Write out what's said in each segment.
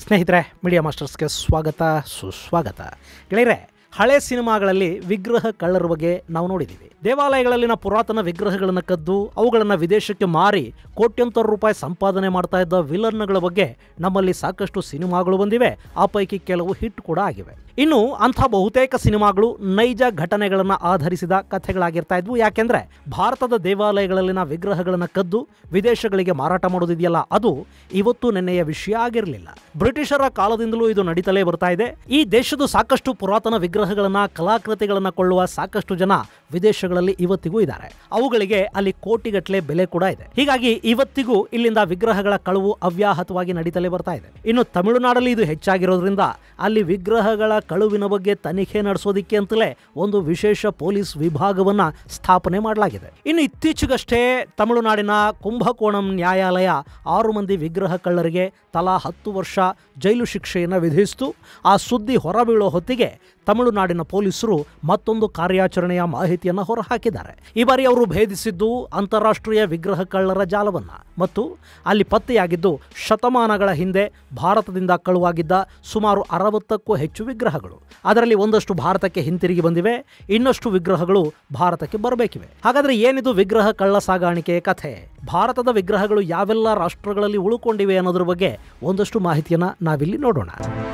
ಸ್ನೇಹಿತರೆ ಮೀಡಿಯಾ ಮಾಸ್ಟರ್ಸ್ಗೆ ಸ್ವಾಗತ ಸುಸ್ವಾಗತ ಗೆಳೆಯರೆ ಹಳೆ ಸಿನಿಮಾಗಳಲ್ಲಿ ವಿಗ್ರಹ ಕಳ್ಳರ ಬಗ್ಗೆ ನಾವು ನೋಡಿದ್ದೀವಿ ದೇವಾಲಯಗಳಲ್ಲಿನ ಪುರಾತನ ವಿಗ್ರಹಗಳನ್ನು ಕದ್ದು ಅವುಗಳನ್ನು ವಿದೇಶಕ್ಕೆ ಮಾರಿ ಕೋಟ್ಯಂತರ ರೂಪಾಯಿ ಸಂಪಾದನೆ ಮಾಡ್ತಾ ಇದ್ದ ವಿಲನ್ಗಳ ಬಗ್ಗೆ ನಮ್ಮಲ್ಲಿ ಸಾಕಷ್ಟು ಸಿನಿಮಾಗಳು ಬಂದಿವೆ ಆ ಪೈಕಿ ಕೆಲವು ಹಿಟ್ ಕೂಡ ಆಗಿವೆ ಇನ್ನು ಅಂಥ ಬಹುತೇಕ ಸಿನಿಮಾಗಳು ನೈಜ ಘಟನೆಗಳನ್ನು ಆಧರಿಸಿದ ಕಥೆಗಳಾಗಿರ್ತಾ ಇದ್ವು ಯಾಕೆಂದ್ರೆ ಭಾರತದ ದೇವಾಲಯಗಳಲ್ಲಿನ ವಿಗ್ರಹಗಳನ್ನು ಕದ್ದು ವಿದೇಶಗಳಿಗೆ ಮಾರಾಟ ಮಾಡೋದಿದೆಯಲ್ಲ ಅದು ಇವತ್ತು ನೆನ್ನೆಯ ವಿಷಯ ಆಗಿರಲಿಲ್ಲ ಬ್ರಿಟಿಷರ ಕಾಲದಿಂದಲೂ ಇದು ನಡೀತಲೇ ಬರ್ತಾ ಇದೆ ಈ ದೇಶದ ಸಾಕಷ್ಟು ಪುರಾತನ ವಿಗ್ರಹಗಳನ್ನ ಕಲಾಕೃತಿಗಳನ್ನ ಕೊಳ್ಳುವ ಸಾಕಷ್ಟು ಜನ ವಿದೇಶಗಳಲ್ಲಿ ಇವತ್ತಿಗೂ ಇದ್ದಾರೆ ಅವುಗಳಿಗೆ ಅಲ್ಲಿ ಕೋಟಿಗಟ್ಟಲೆ ಬೆಲೆ ಕೂಡ ಇದೆ ಹೀಗಾಗಿ ಇವತ್ತಿಗೂ ಇಲ್ಲಿಂದ ವಿಗ್ರಹಗಳ ಕಳುವು ಅವ್ಯಾಹತವಾಗಿ ನಡೀತಲೇ ಬರ್ತಾ ಇದೆ ಇನ್ನು ತಮಿಳುನಾಡಲ್ಲಿ ಇದು ಹೆಚ್ಚಾಗಿರೋದ್ರಿಂದ ಅಲ್ಲಿ ವಿಗ್ರಹಗಳ ಕಳುವಿನ ಬಗ್ಗೆ ತನಿಖೆ ನಡೆಸೋದಿಕ್ಕೆ ಅಂತಲೇ ಒಂದು ವಿಶೇಷ ಪೊಲೀಸ್ ವಿಭಾಗವನ್ನ ಸ್ಥಾಪನೆ ಮಾಡಲಾಗಿದೆ ಇನ್ನು ಇತ್ತೀಚೆಗಷ್ಟೇ ತಮಿಳುನಾಡಿನ ಕುಂಭಕೋಣಂ ನ್ಯಾಯಾಲಯ ಆರು ಮಂದಿ ವಿಗ್ರಹ ಕಳ್ಳರಿಗೆ ತಲಾ ಹತ್ತು ವರ್ಷ ಜೈಲು ಶಿಕ್ಷೆಯನ್ನು ವಿಧಿಸಿತು ಆ ಸುದ್ದಿ ಹೊರಬೀಳೋ ಹೊತ್ತಿಗೆ ತಮಿಳುನಾಡಿನ ಪೊಲೀಸರು ಮತ್ತೊಂದು ಕಾರ್ಯಾಚರಣೆಯ ಮಾಹಿತಿಯನ್ನು ಹೊರಹಾಕಿದ್ದಾರೆ ಈ ಬಾರಿ ಅವರು ಭೇದಿಸಿದ್ದು ಅಂತಾರಾಷ್ಟ್ರೀಯ ವಿಗ್ರಹ ಕಳ್ಳರ ಜಾಲವನ್ನ ಮತ್ತು ಅಲ್ಲಿ ಪತ್ತೆಯಾಗಿದ್ದು ಶತಮಾನಗಳ ಹಿಂದೆ ಭಾರತದಿಂದ ಕಳುವಾಗಿದ್ದ ಸುಮಾರು ಅರವತ್ತಕ್ಕೂ ಹೆಚ್ಚು ವಿಗ್ರಹಗಳು ಅದರಲ್ಲಿ ಒಂದಷ್ಟು ಭಾರತಕ್ಕೆ ಹಿಂತಿರುಗಿ ಬಂದಿವೆ ಇನ್ನಷ್ಟು ವಿಗ್ರಹಗಳು ಭಾರತಕ್ಕೆ ಬರಬೇಕಿವೆ ಹಾಗಾದ್ರೆ ಏನಿದು ವಿಗ್ರಹ ಕಳ್ಳ ಸಾಗಾಣಿಕೆ ಕಥೆ ಭಾರತದ ವಿಗ್ರಹಗಳು ಯಾವೆಲ್ಲ ರಾಷ್ಟ್ರಗಳಲ್ಲಿ ಉಳುಕೊಂಡಿವೆ ಅನ್ನೋದ್ರ ಬಗ್ಗೆ ಒಂದಷ್ಟು ಮಾಹಿತಿಯನ್ನ ನಾವಿಲ್ಲಿ ನೋಡೋಣ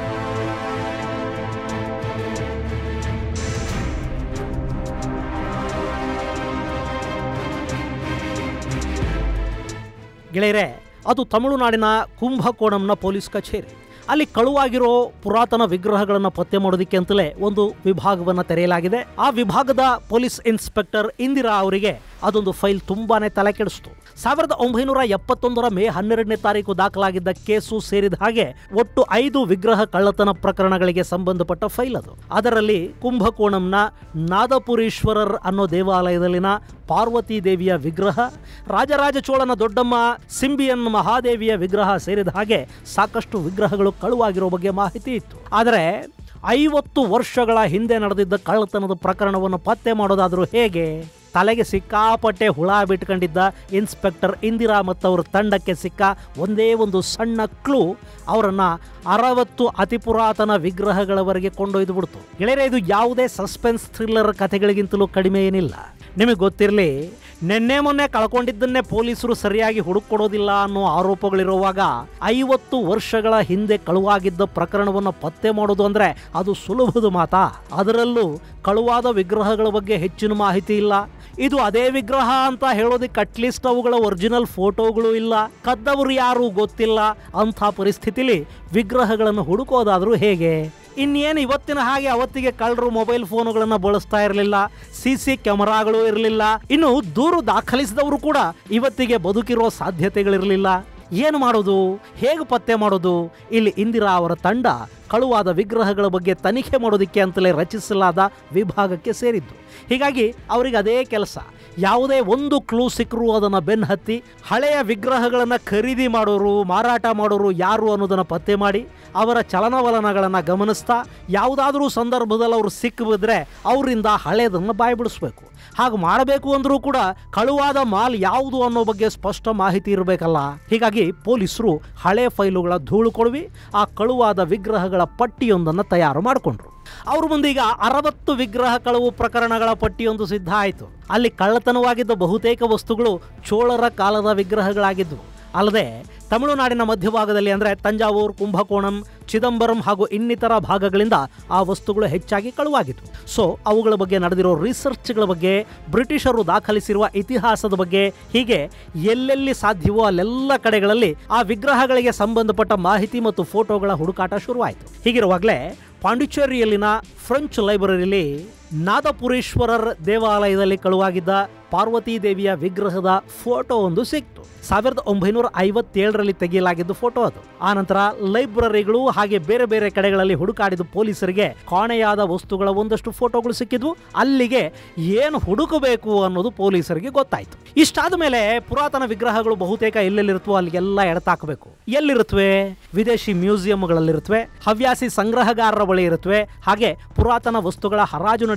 ಗೆಳೆಯರೆ ಅದು ತಮಿಳುನಾಡಿನ ಕುಂಭಕೋಣಂನ ಪೊಲೀಸ್ ಕಚೇರಿ ಅಲ್ಲಿ ಕಳುವಾಗಿರೋ ಪುರಾತನ ವಿಗ್ರಹಗಳನ್ನು ಪತ್ತೆ ಮಾಡೋದಕ್ಕೆ ಅಂತಲೇ ಒಂದು ವಿಭಾಗವನ್ನು ತೆರೆಯಲಾಗಿದೆ ಆ ವಿಭಾಗದ ಪೊಲೀಸ್ ಇನ್ಸ್ಪೆಕ್ಟರ್ ಇಂದಿರಾ ಅವರಿಗೆ ಅದೊಂದು ಫೈಲ್ ತುಂಬಾನೇ ತಲೆ ಕೆಡಿಸ್ತು ಸಾವಿರದ ಒಂಬೈನೂರ ಎಪ್ಪತ್ತೊಂದರ ಮೇ ಹನ್ನೆರಡನೇ ತಾರೀಕು ದಾಖಲಾಗಿದ್ದ ಕೇಸು ಸೇರಿದ ಹಾಗೆ ಒಟ್ಟು ಐದು ವಿಗ್ರಹ ಕಳ್ಳತನ ಪ್ರಕರಣಗಳಿಗೆ ಸಂಬಂಧಪಟ್ಟ ಫೈಲ್ ಅದು ಅದರಲ್ಲಿ ಕುಂಭಕೋಣಂನ ನಾದಪುರೀಶ್ವರರ್ ಅನ್ನೋ ದೇವಾಲಯದಲ್ಲಿನ ಪಾರ್ವತಿ ದೇವಿಯ ವಿಗ್ರಹ ರಾಜರಾಜ ಚೋಳನ ದೊಡ್ಡಮ್ಮ ಸಿಂಬಿಯನ್ ಮಹಾದೇವಿಯ ವಿಗ್ರಹ ಸೇರಿದ ಹಾಗೆ ಸಾಕಷ್ಟು ವಿಗ್ರಹಗಳು ಕಳುವಾಗಿರೋ ಬಗ್ಗೆ ಮಾಹಿತಿ ಇತ್ತು ಆದರೆ ಐವತ್ತು ವರ್ಷಗಳ ಹಿಂದೆ ನಡೆದಿದ್ದ ಕಳ್ಳತನದ ಪ್ರಕರಣವನ್ನು ಪತ್ತೆ ಮಾಡೋದಾದರೂ ಹೇಗೆ ತಲೆಗೆ ಸಿಕ್ಕಾಪಟ್ಟೆ ಹುಳ ಬಿಟ್ಕೊಂಡಿದ್ದ ಇನ್ಸ್ಪೆಕ್ಟರ್ ಇಂದಿರಾ ಮತ್ತು ಅವರ ತಂಡಕ್ಕೆ ಸಿಕ್ಕ ಒಂದೇ ಒಂದು ಸಣ್ಣ ಕ್ಲೂ ಅವರನ್ನ ಅರವತ್ತು ಅತಿ ಪುರಾತನ ವಿಗ್ರಹಗಳವರೆಗೆ ಕೊಂಡೊಯ್ದು ಬಿಡ್ತು ಗೆಳೆಯರೆ ಇದು ಯಾವುದೇ ಸಸ್ಪೆನ್ಸ್ ಥ್ರಿಲ್ಲರ್ ಕಥೆಗಳಿಗಿಂತಲೂ ಕಡಿಮೆ ಏನಿಲ್ಲ ನಿಮಗೆ ಗೊತ್ತಿರಲಿ ನಿನ್ನೆ ಮೊನ್ನೆ ಕಳ್ಕೊಂಡಿದ್ದನ್ನೇ ಪೊಲೀಸರು ಸರಿಯಾಗಿ ಹುಡುಕೊಡೋದಿಲ್ಲ ಅನ್ನೋ ಆರೋಪಗಳಿರುವಾಗ ಐವತ್ತು ವರ್ಷಗಳ ಹಿಂದೆ ಕಳುವಾಗಿದ್ದ ಪ್ರಕರಣವನ್ನು ಪತ್ತೆ ಮಾಡೋದು ಅಂದ್ರೆ ಅದು ಸುಲಭದ ಮಾತಾ ಅದರಲ್ಲೂ ಕಳುವಾದ ವಿಗ್ರಹಗಳ ಬಗ್ಗೆ ಹೆಚ್ಚಿನ ಮಾಹಿತಿ ಇಲ್ಲ ಇದು ಅದೇ ವಿಗ್ರಹ ಅಂತ ಹೇಳೋದಕ್ಕೆ ಅಟ್ಲೀಸ್ಟ್ ಅವುಗಳ ಒರಿಜಿನಲ್ ಫೋಟೋಗಳು ಇಲ್ಲ ಕದ್ದವರು ಯಾರು ಗೊತ್ತಿಲ್ಲ ಅಂಥ ಪರಿಸ್ಥಿತಿಲಿ ವಿಗ್ರಹಗಳನ್ನು ಹುಡುಕೋದಾದ್ರೂ ಹೇಗೆ ಇನ್ನೇನು ಇವತ್ತಿನ ಹಾಗೆ ಅವತ್ತಿಗೆ ಕಳ್ಳರು ಮೊಬೈಲ್ ಫೋನುಗಳನ್ನು ಬಳಸ್ತಾ ಇರಲಿಲ್ಲ ಸಿ ಸಿ ಕ್ಯಾಮರಾಗಳು ಇರಲಿಲ್ಲ ಇನ್ನು ದೂರು ದಾಖಲಿಸಿದವರು ಕೂಡ ಇವತ್ತಿಗೆ ಬದುಕಿರೋ ಸಾಧ್ಯತೆಗಳಿರಲಿಲ್ಲ ಏನು ಮಾಡೋದು ಹೇಗೆ ಪತ್ತೆ ಮಾಡೋದು ಇಲ್ಲಿ ಇಂದಿರಾ ಅವರ ತಂಡ ಕಳುವಾದ ವಿಗ್ರಹಗಳ ಬಗ್ಗೆ ತನಿಖೆ ಮಾಡೋದಕ್ಕೆ ಅಂತಲೇ ರಚಿಸಲಾದ ವಿಭಾಗಕ್ಕೆ ಸೇರಿದ್ದು ಹೀಗಾಗಿ ಅವರಿಗೆ ಅದೇ ಕೆಲಸ ಯಾವುದೇ ಒಂದು ಕ್ಲೂ ಸಿಕ್ಕರೂ ಅದನ್ನು ಬೆನ್ನು ಹತ್ತಿ ಹಳೆಯ ವಿಗ್ರಹಗಳನ್ನು ಖರೀದಿ ಮಾಡೋರು ಮಾರಾಟ ಮಾಡೋರು ಯಾರು ಅನ್ನೋದನ್ನು ಪತ್ತೆ ಮಾಡಿ ಅವರ ಚಲನವಲನಗಳನ್ನು ಗಮನಿಸ್ತಾ ಯಾವುದಾದ್ರೂ ಸಂದರ್ಭದಲ್ಲಿ ಅವರು ಸಿಕ್ಕು ಬಿದ್ದರೆ ಅವರಿಂದ ಹಳೆಯದನ್ನು ಬಾಯ್ಬಿಡಿಸ್ಬೇಕು ಹಾಗೆ ಮಾಡಬೇಕು ಅಂದರೂ ಕೂಡ ಕಳುವಾದ ಮಾಲ್ ಯಾವುದು ಅನ್ನೋ ಬಗ್ಗೆ ಸ್ಪಷ್ಟ ಮಾಹಿತಿ ಇರಬೇಕಲ್ಲ ಹೀಗಾಗಿ ಪೊಲೀಸರು ಹಳೆ ಫೈಲುಗಳ ಧೂಳು ಕೊಡುವಿ ಆ ಕಳುವಾದ ವಿಗ್ರಹಗಳ ಪಟ್ಟಿಯೊಂದನ್ನು ತಯಾರು ಮಾಡಿಕೊಂಡ್ರು ಅವ್ರ ಮುಂದೆ ಈಗ ಅರವತ್ತು ವಿಗ್ರಹ ಕಳವು ಪ್ರಕರಣಗಳ ಪಟ್ಟಿಯೊಂದು ಸಿದ್ಧ ಆಯಿತು ಅಲ್ಲಿ ಕಳ್ಳತನವಾಗಿದ್ದ ಬಹುತೇಕ ವಸ್ತುಗಳು ಚೋಳರ ಕಾಲದ ವಿಗ್ರಹಗಳಾಗಿದ್ದವು ಅಲ್ಲದೆ ತಮಿಳುನಾಡಿನ ಮಧ್ಯಭಾಗದಲ್ಲಿ ಅಂದರೆ ತಂಜಾವೂರು ಕುಂಭಕೋಣಂ ಚಿದಂಬರಂ ಹಾಗೂ ಇನ್ನಿತರ ಭಾಗಗಳಿಂದ ಆ ವಸ್ತುಗಳು ಹೆಚ್ಚಾಗಿ ಕಳುವಾಗಿದ್ವು ಸೊ ಅವುಗಳ ಬಗ್ಗೆ ನಡೆದಿರೋ ರಿಸರ್ಚ್ಗಳ ಬಗ್ಗೆ ಬ್ರಿಟಿಷರು ದಾಖಲಿಸಿರುವ ಇತಿಹಾಸದ ಬಗ್ಗೆ ಹೀಗೆ ಎಲ್ಲೆಲ್ಲಿ ಸಾಧ್ಯವೋ ಅಲ್ಲೆಲ್ಲ ಕಡೆಗಳಲ್ಲಿ ಆ ವಿಗ್ರಹಗಳಿಗೆ ಸಂಬಂಧಪಟ್ಟ ಮಾಹಿತಿ ಮತ್ತು ಫೋಟೋಗಳ ಹುಡುಕಾಟ ಶುರುವಾಯಿತು ಹೀಗಿರುವಾಗಲೇ ಪಾಂಡಿಚೇರಿಯಲ್ಲಿನ ಫ್ರೆಂಚ್ ಲೈಬ್ರರಿಯಲ್ಲಿ ನಾದಪುರೇಶ್ವರರ್ ದೇವಾಲಯದಲ್ಲಿ ಕಳುವಾಗಿದ್ದ ಪಾರ್ವತಿ ದೇವಿಯ ವಿಗ್ರಹದ ಫೋಟೋ ಒಂದು ಸಿಕ್ತು ಸಾವಿರದ ಒಂಬೈನೂರ ಐವತ್ತೇಳರಲ್ಲಿ ತೆಗೆಯಲಾಗಿದ್ದು ಫೋಟೋ ಅದು ಆನಂತರ ಲೈಬ್ರರಿಗಳು ಹಾಗೆ ಬೇರೆ ಬೇರೆ ಕಡೆಗಳಲ್ಲಿ ಹುಡುಕಾಡಿದ ಪೊಲೀಸರಿಗೆ ಕಾಣೆಯಾದ ವಸ್ತುಗಳ ಒಂದಷ್ಟು ಫೋಟೋಗಳು ಸಿಕ್ಕಿದ್ವು ಅಲ್ಲಿಗೆ ಏನು ಹುಡುಕಬೇಕು ಅನ್ನೋದು ಪೊಲೀಸರಿಗೆ ಗೊತ್ತಾಯ್ತು ಇಷ್ಟಾದ ಮೇಲೆ ಪುರಾತನ ವಿಗ್ರಹಗಳು ಬಹುತೇಕ ಎಲ್ಲೆಲ್ಲಿರುತ್ತವೋ ಅಲ್ಲಿಗೆಲ್ಲ ಎಡತಾಕಬೇಕು ಎಲ್ಲಿರುತ್ತವೆ ವಿದೇಶಿ ಮ್ಯೂಸಿಯಂಗಳಲ್ಲಿರುತ್ತವೆ ಹವ್ಯಾಸಿ ಸಂಗ್ರಹಗಾರರ ಬಳಿ ಇರುತ್ತವೆ ಹಾಗೆ ಪುರಾತನ ವಸ್ತುಗಳ ಹರಾಜು ನಡೆಯುವ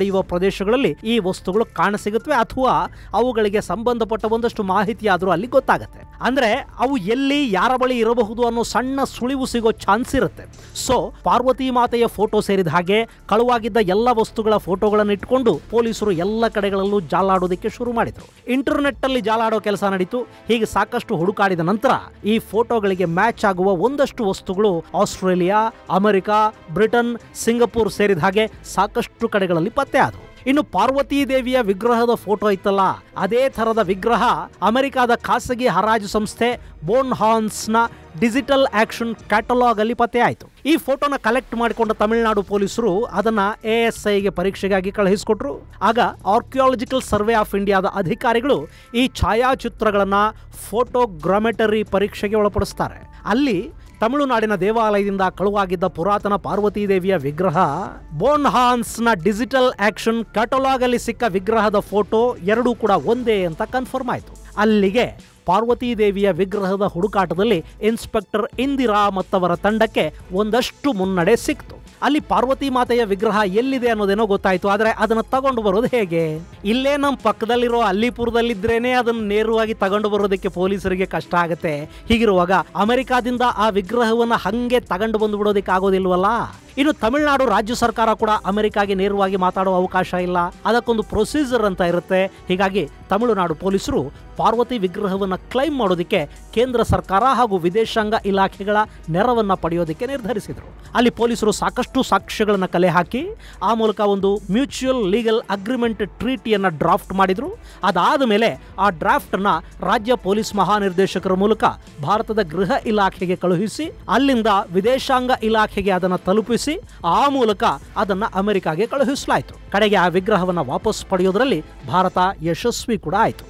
ನಡೆಯುವ ಪ್ರದೇಶಗಳಲ್ಲಿ ಈ ವಸ್ತುಗಳು ಕಾಣಸಿಗುತ್ತವೆ ಅಥವಾ ಅವುಗಳಿಗೆ ಸಂಬಂಧಪಟ್ಟ ಒಂದಷ್ಟು ಮಾಹಿತಿ ಆದರೂ ಅಲ್ಲಿ ಗೊತ್ತಾಗುತ್ತೆ ಅಂದ್ರೆ ಅವು ಎಲ್ಲಿ ಯಾರ ಬಳಿ ಇರಬಹುದು ಅನ್ನೋ ಸಣ್ಣ ಸುಳಿವು ಸಿಗೋ ಚಾನ್ಸ್ ಇರುತ್ತೆ ಸೊ ಪಾರ್ವತಿ ಮಾತೆಯ ಫೋಟೋ ಸೇರಿದ ಹಾಗೆ ಕಳುವಾಗಿದ್ದ ಎಲ್ಲ ವಸ್ತುಗಳ ಫೋಟೋಗಳನ್ನು ಇಟ್ಕೊಂಡು ಪೊಲೀಸರು ಎಲ್ಲ ಕಡೆಗಳಲ್ಲೂ ಜಾಲಾಡೋದಕ್ಕೆ ಶುರು ಮಾಡಿದ್ರು ಇಂಟರ್ನೆಟ್ ಅಲ್ಲಿ ಜಾಲಾಡೋ ಕೆಲಸ ನಡೀತು ಹೀಗೆ ಸಾಕಷ್ಟು ಹುಡುಕಾಡಿದ ನಂತರ ಈ ಫೋಟೋಗಳಿಗೆ ಮ್ಯಾಚ್ ಆಗುವ ಒಂದಷ್ಟು ವಸ್ತುಗಳು ಆಸ್ಟ್ರೇಲಿಯಾ ಅಮೆರಿಕ ಬ್ರಿಟನ್ ಸಿಂಗಪೂರ್ ಸೇರಿದ ಹಾಗೆ ಸಾಕಷ್ಟು ಕಡೆಗಳಲ್ಲಿ ಪತ್ತೆ ಆದವು ಇನ್ನು ಪಾರ್ವತಿ ದೇವಿಯ ವಿಗ್ರಹದ ಫೋಟೋ ಇತ್ತಲ್ಲ ಅದೇ ಥರದ ವಿಗ್ರಹ ಅಮೆರಿಕಾದ ಖಾಸಗಿ ಹರಾಜು ಸಂಸ್ಥೆ ಬೋನ್ ಹಾನ್ಸ್ನ ಡಿಜಿಟಲ್ ಆಕ್ಷನ್ ಕ್ಯಾಟಲಾಗ್ ಅಲ್ಲಿ ಪತ್ತೆ ಆಯಿತು ಈ ಫೋಟೋನ ಕಲೆಕ್ಟ್ ಮಾಡಿಕೊಂಡ ತಮಿಳುನಾಡು ಪೊಲೀಸರು ಅದನ್ನ ಎ ಎಸ್ ಐಗೆ ಪರೀಕ್ಷೆಗಾಗಿ ಕಳುಹಿಸಿಕೊಟ್ರು ಆಗ ಆರ್ಕಿಯಾಲಜಿಕಲ್ ಸರ್ವೆ ಆಫ್ ಇಂಡಿಯಾದ ಅಧಿಕಾರಿಗಳು ಈ ಛಾಯಾಚಿತ್ರಗಳನ್ನ ಫೋಟೋಗ್ರಾಮೆಟರಿ ಪರೀಕ್ಷೆಗೆ ಒಳಪಡಿಸ್ತಾರೆ ಅಲ್ಲಿ ತಮಿಳುನಾಡಿನ ದೇವಾಲಯದಿಂದ ಕಳುವಾಗಿದ್ದ ಪುರಾತನ ಪಾರ್ವತಿ ದೇವಿಯ ವಿಗ್ರಹ ಬೋನ್ ಹಾನ್ಸ್ನ ಡಿಜಿಟಲ್ ಆಕ್ಷನ್ ಕ್ಯಾಟಲಾಗ್ ಅಲ್ಲಿ ಸಿಕ್ಕ ವಿಗ್ರಹದ ಫೋಟೋ ಎರಡೂ ಕೂಡ ಒಂದೇ ಅಂತ ಕನ್ಫರ್ಮ್ ಆಯಿತು ಅಲ್ಲಿಗೆ ಪಾರ್ವತಿ ದೇವಿಯ ವಿಗ್ರಹದ ಹುಡುಕಾಟದಲ್ಲಿ ಇನ್ಸ್ಪೆಕ್ಟರ್ ಇಂದಿರಾ ಮತ್ತವರ ತಂಡಕ್ಕೆ ಒಂದಷ್ಟು ಮುನ್ನಡೆ ಸಿಕ್ತು ಅಲ್ಲಿ ಪಾರ್ವತಿ ಮಾತೆಯ ವಿಗ್ರಹ ಎಲ್ಲಿದೆ ಅನ್ನೋದೇನೋ ಗೊತ್ತಾಯ್ತು ಆದ್ರೆ ಅದನ್ನ ತಗೊಂಡು ಬರೋದು ಹೇಗೆ ಇಲ್ಲೇ ನಮ್ಮ ಪಕ್ಕದಲ್ಲಿರೋ ಅಲ್ಲಿಪುರದಲ್ಲಿದ್ರೇನೆ ಅದನ್ನ ನೇರವಾಗಿ ತಗೊಂಡು ಬರೋದಕ್ಕೆ ಪೊಲೀಸರಿಗೆ ಕಷ್ಟ ಆಗುತ್ತೆ ಹೀಗಿರುವಾಗ ಅಮೆರಿಕಾದಿಂದ ಆ ವಿಗ್ರಹವನ್ನ ಹಂಗೆ ತಗೊಂಡು ಬಂದು ಬಿಡೋದಕ್ಕೆ ಆಗೋದಿಲ್ವಲ್ಲ ಇನ್ನು ತಮಿಳುನಾಡು ರಾಜ್ಯ ಸರ್ಕಾರ ಕೂಡ ಅಮೆರಿಕಾಗೆ ನೇರವಾಗಿ ಮಾತಾಡುವ ಅವಕಾಶ ಇಲ್ಲ ಅದಕ್ಕೊಂದು ಪ್ರೊಸೀಜರ್ ಅಂತ ಇರುತ್ತೆ ಹೀಗಾಗಿ ತಮಿಳುನಾಡು ಪೊಲೀಸರು ಪಾರ್ವತಿ ವಿಗ್ರಹವನ್ನು ಕ್ಲೈಮ್ ಮಾಡೋದಕ್ಕೆ ಕೇಂದ್ರ ಸರ್ಕಾರ ಹಾಗೂ ವಿದೇಶಾಂಗ ಇಲಾಖೆಗಳ ನೆರವನ್ನ ಪಡೆಯೋದಕ್ಕೆ ನಿರ್ಧರಿಸಿದರು ಅಲ್ಲಿ ಪೊಲೀಸರು ಸಾಕಷ್ಟು ಸಾಕ್ಷ್ಯಗಳನ್ನು ಕಲೆ ಹಾಕಿ ಆ ಮೂಲಕ ಒಂದು ಮ್ಯೂಚುವಲ್ ಲೀಗಲ್ ಅಗ್ರಿಮೆಂಟ್ ಟ್ರೀಟಿಯನ್ನು ಡ್ರಾಫ್ಟ್ ಮಾಡಿದ್ರು ಅದಾದ ಮೇಲೆ ಆ ಡ್ರಾಫ್ಟ್ನ ರಾಜ್ಯ ಪೊಲೀಸ್ ಮಹಾನಿರ್ದೇಶಕರ ಮೂಲಕ ಭಾರತದ ಗೃಹ ಇಲಾಖೆಗೆ ಕಳುಹಿಸಿ ಅಲ್ಲಿಂದ ವಿದೇಶಾಂಗ ಇಲಾಖೆಗೆ ಅದನ್ನು ತಲುಪಿಸಿ ಆ ಮೂಲಕ ಅದನ್ನು ಅಮೆರಿಕಾಗೆ ಕಳುಹಿಸಲಾಯಿತು ಕಡೆಗೆ ಆ ವಿಗ್ರಹವನ್ನು ವಾಪಸ್ ಪಡೆಯೋದರಲ್ಲಿ ಭಾರತ ಯಶಸ್ವಿ ಕೂಡ ಆಯಿತು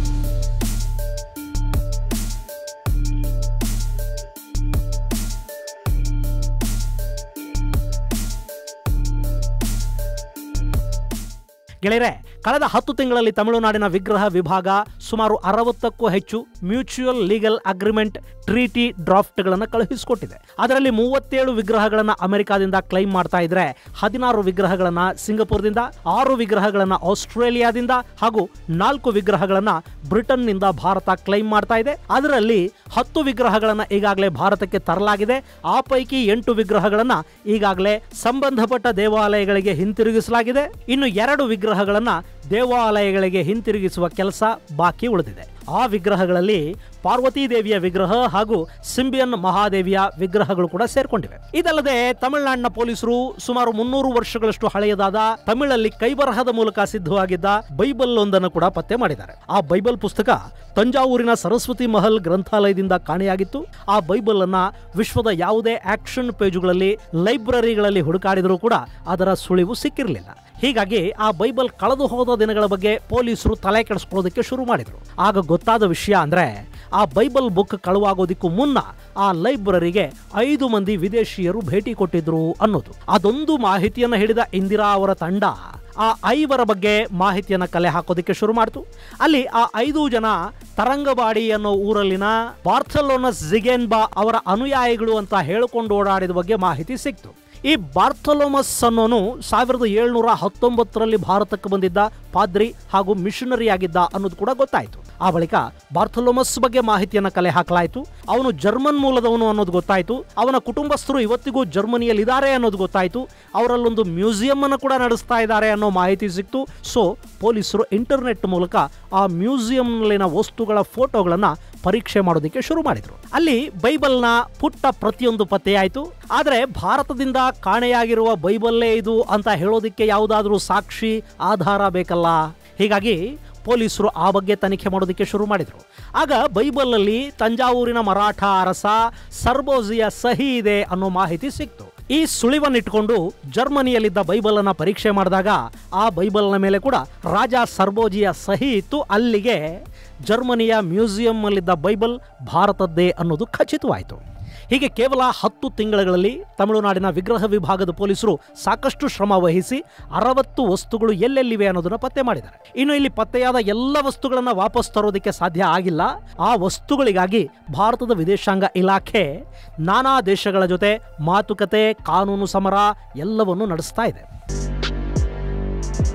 ಗೆಳೆಯರೆ ಕಳೆದ ಹತ್ತು ತಿಂಗಳಲ್ಲಿ ತಮಿಳುನಾಡಿನ ವಿಗ್ರಹ ವಿಭಾಗ ಸುಮಾರು ಅರವತ್ತಕ್ಕೂ ಹೆಚ್ಚು ಮ್ಯೂಚುವಲ್ ಲೀಗಲ್ ಅಗ್ರಿಮೆಂಟ್ ಟ್ರೀಟಿ ಡ್ರಾಫ್ಟ್ಗಳನ್ನು ಕಳುಹಿಸಿಕೊಟ್ಟಿದೆ ಅದರಲ್ಲಿ ಮೂವತ್ತೇಳು ವಿಗ್ರಹಗಳನ್ನು ಅಮೆರಿಕಾದಿಂದ ಕ್ಲೈಮ್ ಮಾಡ್ತಾ ಇದ್ರೆ ಹದಿನಾರು ವಿಗ್ರಹಗಳನ್ನು ಸಿಂಗಪುರದಿಂದ ಆರು ವಿಗ್ರಹಗಳನ್ನು ಆಸ್ಟ್ರೇಲಿಯಾದಿಂದ ಹಾಗೂ ನಾಲ್ಕು ವಿಗ್ರಹಗಳನ್ನು ಬ್ರಿಟನ್ನಿಂದ ಭಾರತ ಕ್ಲೈಮ್ ಮಾಡ್ತಾ ಇದೆ ಅದರಲ್ಲಿ ಹತ್ತು ವಿಗ್ರಹಗಳನ್ನು ಈಗಾಗಲೇ ಭಾರತಕ್ಕೆ ತರಲಾಗಿದೆ ಆ ಪೈಕಿ ಎಂಟು ವಿಗ್ರಹಗಳನ್ನು ಈಗಾಗಲೇ ಸಂಬಂಧಪಟ್ಟ ದೇವಾಲಯಗಳಿಗೆ ಹಿಂತಿರುಗಿಸಲಾಗಿದೆ ಇನ್ನು ಎರಡು ವಿಗ್ರಹಗಳನ್ನು ದೇವಾಲಯಗಳಿಗೆ ಹಿಂತಿರುಗಿಸುವ ಕೆಲಸ ಬಾಕಿ ಉಳಿದಿದೆ ಆ ವಿಗ್ರಹಗಳಲ್ಲಿ ಪಾರ್ವತಿ ದೇವಿಯ ವಿಗ್ರಹ ಹಾಗೂ ಸಿಂಬಿಯನ್ ಮಹಾದೇವಿಯ ವಿಗ್ರಹಗಳು ಕೂಡ ಸೇರ್ಕೊಂಡಿವೆ ಇದಲ್ಲದೆ ತಮಿಳುನಾಡಿನ ಪೊಲೀಸರು ಸುಮಾರು ಮುನ್ನೂರು ವರ್ಷಗಳಷ್ಟು ಹಳೆಯದಾದ ತಮಿಳಲ್ಲಿ ಕೈಬರಹದ ಮೂಲಕ ಸಿದ್ಧವಾಗಿದ್ದ ಬೈಬಲ್ ಒಂದನ್ನು ಕೂಡ ಪತ್ತೆ ಮಾಡಿದ್ದಾರೆ ಆ ಬೈಬಲ್ ಪುಸ್ತಕ ತಂಜಾವೂರಿನ ಸರಸ್ವತಿ ಮಹಲ್ ಗ್ರಂಥಾಲಯದಿಂದ ಕಾಣೆಯಾಗಿತ್ತು ಆ ಬೈಬಲ್ ಅನ್ನ ವಿಶ್ವದ ಯಾವುದೇ ಆಕ್ಷನ್ ಪೇಜುಗಳಲ್ಲಿ ಲೈಬ್ರರಿಗಳಲ್ಲಿ ಹುಡುಕಾಡಿದರೂ ಕೂಡ ಅದರ ಸುಳಿವು ಸಿಕ್ಕಿರಲಿಲ್ಲ ಹೀಗಾಗಿ ಆ ಬೈಬಲ್ ಕಳೆದು ಹೋದ ದಿನಗಳ ಬಗ್ಗೆ ಪೊಲೀಸರು ತಲೆ ಕೆಡಿಸ್ಕೊಳ್ಳೋದಕ್ಕೆ ಶುರು ಮಾಡಿದ್ರು ಆಗ ಗೊತ್ತಾದ ವಿಷಯ ಅಂದ್ರೆ ಆ ಬೈಬಲ್ ಬುಕ್ ಕಳುವಾಗೋದಿಕ್ಕೂ ಮುನ್ನ ಆ ಲೈಬ್ರರಿಗೆ ಐದು ಮಂದಿ ವಿದೇಶಿಯರು ಭೇಟಿ ಕೊಟ್ಟಿದ್ರು ಅನ್ನೋದು ಅದೊಂದು ಮಾಹಿತಿಯನ್ನು ಹಿಡಿದ ಇಂದಿರಾ ಅವರ ತಂಡ ಆ ಐವರ ಬಗ್ಗೆ ಮಾಹಿತಿಯನ್ನು ಕಲೆ ಹಾಕೋದಕ್ಕೆ ಶುರು ಮಾಡ್ತು ಅಲ್ಲಿ ಆ ಐದು ಜನ ತರಂಗಬಾಡಿ ಅನ್ನೋ ಊರಲ್ಲಿನ ಬಾರ್ಥಲೋನಸ್ ಜಿಗೆನ್ಬಾ ಅವರ ಅನುಯಾಯಿಗಳು ಅಂತ ಹೇಳಿಕೊಂಡು ಓಡಾಡಿದ ಬಗ್ಗೆ ಮಾಹಿತಿ ಸಿಕ್ತು ಈ ಬಾರ್ಥಲೋಮಸ್ ಅನ್ನೋನು ಸಾವಿರದ ಏಳ್ನೂರ ಹತ್ತೊಂಬತ್ತರಲ್ಲಿ ಭಾರತಕ್ಕೆ ಬಂದಿದ್ದ ಪಾದ್ರಿ ಹಾಗೂ ಮಿಷನರಿ ಆಗಿದ್ದ ಅನ್ನೋದು ಕೂಡ ಗೊತ್ತಾಯಿತು ಆ ಬಳಿಕ ಬಾರ್ಥಲೋಮಸ್ ಬಗ್ಗೆ ಮಾಹಿತಿಯನ್ನು ಕಲೆ ಹಾಕಲಾಯಿತು ಅವನು ಜರ್ಮನ್ ಮೂಲದವನು ಅನ್ನೋದು ಗೊತ್ತಾಯಿತು ಅವನ ಕುಟುಂಬಸ್ಥರು ಇವತ್ತಿಗೂ ಜರ್ಮನಿಯಲ್ಲಿದ್ದಾರೆ ಅನ್ನೋದು ಗೊತ್ತಾಯಿತು ಅವರಲ್ಲೊಂದು ಮ್ಯೂಸಿಯಂ ಅನ್ನು ಕೂಡ ನಡೆಸ್ತಾ ಇದ್ದಾರೆ ಅನ್ನೋ ಮಾಹಿತಿ ಸಿಕ್ತು ಸೊ ಪೊಲೀಸರು ಇಂಟರ್ನೆಟ್ ಮೂಲಕ ಆ ಮ್ಯೂಸಿಯಂನಲ್ಲಿನ ವಸ್ತುಗಳ ಫೋಟೋಗಳನ್ನು ಪರೀಕ್ಷೆ ಮಾಡೋದಕ್ಕೆ ಶುರು ಮಾಡಿದ್ರು ಅಲ್ಲಿ ಬೈಬಲ್ನ ಪುಟ್ಟ ಪ್ರತಿಯೊಂದು ಪತ್ತೆಯಾಯಿತು ಆದರೆ ಭಾರತದಿಂದ ಕಾಣೆಯಾಗಿರುವ ಬೈಬಲ್ಲೇ ಇದು ಅಂತ ಹೇಳೋದಕ್ಕೆ ಯಾವುದಾದ್ರೂ ಸಾಕ್ಷಿ ಆಧಾರ ಬೇಕಲ್ಲ ಹೀಗಾಗಿ ಪೊಲೀಸರು ಆ ಬಗ್ಗೆ ತನಿಖೆ ಮಾಡೋದಕ್ಕೆ ಶುರು ಮಾಡಿದರು ಆಗ ಬೈಬಲಲ್ಲಿ ತಂಜಾವೂರಿನ ಮರಾಠ ಅರಸ ಸರ್ಬೋಜಿಯ ಸಹಿ ಇದೆ ಅನ್ನೋ ಮಾಹಿತಿ ಸಿಕ್ತು ಈ ಸುಳಿವನ್ನಿಟ್ಕೊಂಡು ಜರ್ಮನಿಯಲ್ಲಿದ್ದ ಬೈಬಲನ್ನ ಪರೀಕ್ಷೆ ಮಾಡಿದಾಗ ಆ ಬೈಬಲ್ನ ಮೇಲೆ ಕೂಡ ರಾಜ ಸರ್ಬೋಜಿಯ ಸಹಿ ಇತ್ತು ಅಲ್ಲಿಗೆ ಜರ್ಮನಿಯ ಮ್ಯೂಸಿಯಂನಲ್ಲಿದ್ದ ಬೈಬಲ್ ಭಾರತದ್ದೇ ಅನ್ನೋದು ಖಚಿತವಾಯಿತು ಹೀಗೆ ಕೇವಲ ಹತ್ತು ತಿಂಗಳಲ್ಲಿ ತಮಿಳುನಾಡಿನ ವಿಗ್ರಹ ವಿಭಾಗದ ಪೊಲೀಸರು ಸಾಕಷ್ಟು ಶ್ರಮ ವಹಿಸಿ ಅರವತ್ತು ವಸ್ತುಗಳು ಎಲ್ಲೆಲ್ಲಿವೆ ಅನ್ನೋದನ್ನ ಪತ್ತೆ ಮಾಡಿದ್ದಾರೆ ಇನ್ನು ಇಲ್ಲಿ ಪತ್ತೆಯಾದ ಎಲ್ಲ ವಸ್ತುಗಳನ್ನು ವಾಪಸ್ ತರೋದಕ್ಕೆ ಸಾಧ್ಯ ಆಗಿಲ್ಲ ಆ ವಸ್ತುಗಳಿಗಾಗಿ ಭಾರತದ ವಿದೇಶಾಂಗ ಇಲಾಖೆ ನಾನಾ ದೇಶಗಳ ಜೊತೆ ಮಾತುಕತೆ ಕಾನೂನು ಸಮರ ಎಲ್ಲವನ್ನು ನಡೆಸ್ತಾ ಇದೆ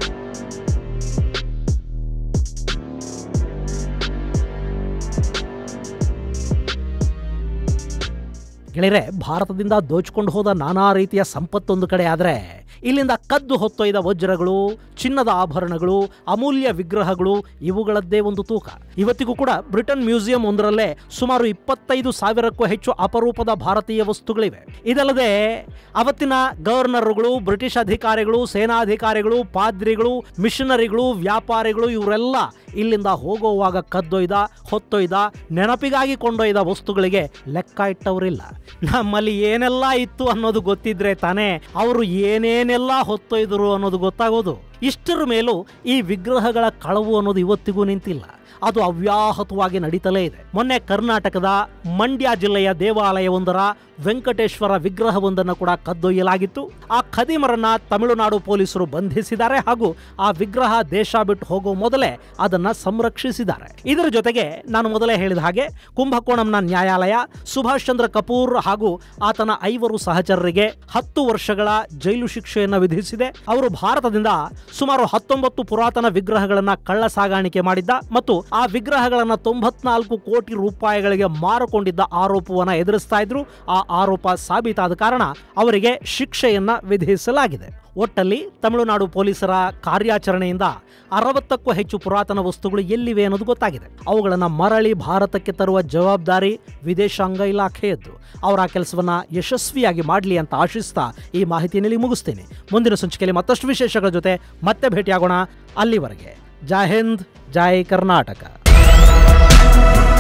ಗೆಳೆಯರೆ ಭಾರತದಿಂದ ದೋಚ್ಕೊಂಡು ಹೋದ ನಾನಾ ರೀತಿಯ ಸಂಪತ್ತೊಂದು ಕಡೆ ಆದರೆ ಇಲ್ಲಿಂದ ಕದ್ದು ಹೊತ್ತೊಯ್ದ ವಜ್ರಗಳು ಚಿನ್ನದ ಆಭರಣಗಳು ಅಮೂಲ್ಯ ವಿಗ್ರಹಗಳು ಇವುಗಳದ್ದೇ ಒಂದು ತೂಕ ಇವತ್ತಿಗೂ ಕೂಡ ಬ್ರಿಟನ್ ಮ್ಯೂಸಿಯಂ ಒಂದರಲ್ಲೇ ಸುಮಾರು ಇಪ್ಪತ್ತೈದು ಸಾವಿರಕ್ಕೂ ಹೆಚ್ಚು ಅಪರೂಪದ ಭಾರತೀಯ ವಸ್ತುಗಳಿವೆ ಇದಲ್ಲದೆ ಅವತ್ತಿನ ಗವರ್ನರ್ಗಳು ಬ್ರಿಟಿಷ್ ಅಧಿಕಾರಿಗಳು ಸೇನಾಧಿಕಾರಿಗಳು ಪಾದ್ರಿಗಳು ಮಿಷನರಿಗಳು ವ್ಯಾಪಾರಿಗಳು ಇವರೆಲ್ಲ ಇಲ್ಲಿಂದ ಹೋಗುವಾಗ ಕದ್ದೊಯ್ದ ಹೊತ್ತೊಯ್ದ ನೆನಪಿಗಾಗಿ ಕೊಂಡೊಯ್ದ ವಸ್ತುಗಳಿಗೆ ಲೆಕ್ಕ ಇಟ್ಟವರಿಲ್ಲ ನಮ್ಮಲ್ಲಿ ಏನೆಲ್ಲ ಇತ್ತು ಅನ್ನೋದು ಗೊತ್ತಿದ್ರೆ ತಾನೇ ಅವರು ಏನೇನೆಲ್ಲ ಹೊತ್ತೊಯ್ದರು ಅನ್ನೋದು ಗೊತ್ತಾಗೋದು ಇಷ್ಟರ ಮೇಲೂ ಈ ವಿಗ್ರಹಗಳ ಕಳವು ಅನ್ನೋದು ಇವತ್ತಿಗೂ ನಿಂತಿಲ್ಲ ಅದು ಅವ್ಯಾಹತವಾಗಿ ನಡೀತಲೇ ಇದೆ ಮೊನ್ನೆ ಕರ್ನಾಟಕದ ಮಂಡ್ಯ ಜಿಲ್ಲೆಯ ದೇವಾಲಯವೊಂದರ ವೆಂಕಟೇಶ್ವರ ವಿಗ್ರಹವೊಂದನ್ನು ಕೂಡ ಕದ್ದೊಯ್ಯಲಾಗಿತ್ತು ಆ ಖದೀಮರನ್ನ ತಮಿಳುನಾಡು ಪೊಲೀಸರು ಬಂಧಿಸಿದ್ದಾರೆ ಹಾಗೂ ಆ ವಿಗ್ರಹ ದೇಶ ಬಿಟ್ಟು ಹೋಗೋ ಮೊದಲೇ ಅದನ್ನ ಸಂರಕ್ಷಿಸಿದ್ದಾರೆ ಇದರ ಜೊತೆಗೆ ನಾನು ಮೊದಲೇ ಹೇಳಿದ ಹಾಗೆ ಕುಂಭಕೋಣಂನ ನ್ಯಾಯಾಲಯ ಸುಭಾಷ್ ಚಂದ್ರ ಕಪೂರ್ ಹಾಗೂ ಆತನ ಐವರು ಸಹಚರರಿಗೆ ಹತ್ತು ವರ್ಷಗಳ ಜೈಲು ಶಿಕ್ಷೆಯನ್ನು ವಿಧಿಸಿದೆ ಅವರು ಭಾರತದಿಂದ ಸುಮಾರು ಹತ್ತೊಂಬತ್ತು ಪುರಾತನ ವಿಗ್ರಹಗಳನ್ನ ಕಳ್ಳ ಸಾಗಾಣಿಕೆ ಮಾಡಿದ್ದ ಮತ್ತು ಆ ವಿಗ್ರಹಗಳನ್ನ ತೊಂಬತ್ನಾಲ್ಕು ಕೋಟಿ ರೂಪಾಯಿಗಳಿಗೆ ಮಾರಿಕೊಂಡಿದ್ದ ಆರೋಪವನ್ನ ಎದುರಿಸ್ತಾ ಇದ್ರು ಆ ಆರೋಪ ಸಾಬೀತಾದ ಕಾರಣ ಅವರಿಗೆ ಶಿಕ್ಷೆಯನ್ನ ವಿಧಿಸಲಾಗಿದೆ ಒಟ್ಟಲ್ಲಿ ತಮಿಳುನಾಡು ಪೊಲೀಸರ ಕಾರ್ಯಾಚರಣೆಯಿಂದ ಅರವತ್ತಕ್ಕೂ ಹೆಚ್ಚು ಪುರಾತನ ವಸ್ತುಗಳು ಎಲ್ಲಿವೆ ಅನ್ನೋದು ಗೊತ್ತಾಗಿದೆ ಅವುಗಳನ್ನು ಮರಳಿ ಭಾರತಕ್ಕೆ ತರುವ ಜವಾಬ್ದಾರಿ ವಿದೇಶಾಂಗ ಇಲಾಖೆಯದ್ದು ಅವರ ಆ ಕೆಲಸವನ್ನ ಯಶಸ್ವಿಯಾಗಿ ಮಾಡಲಿ ಅಂತ ಆಶಿಸ್ತಾ ಈ ಮಾಹಿತಿಯಲ್ಲಿ ಮುಗಿಸ್ತೀನಿ ಮುಂದಿನ ಸಂಚಿಕೆಯಲ್ಲಿ ಮತ್ತಷ್ಟು ವಿಶೇಷಗಳ ಜೊತೆ ಮತ್ತೆ ಭೇಟಿಯಾಗೋಣ ಅಲ್ಲಿವರೆಗೆ ಜೈ ಹಿಂದ್ ಜೈ ಕರ್ನಾಟಕ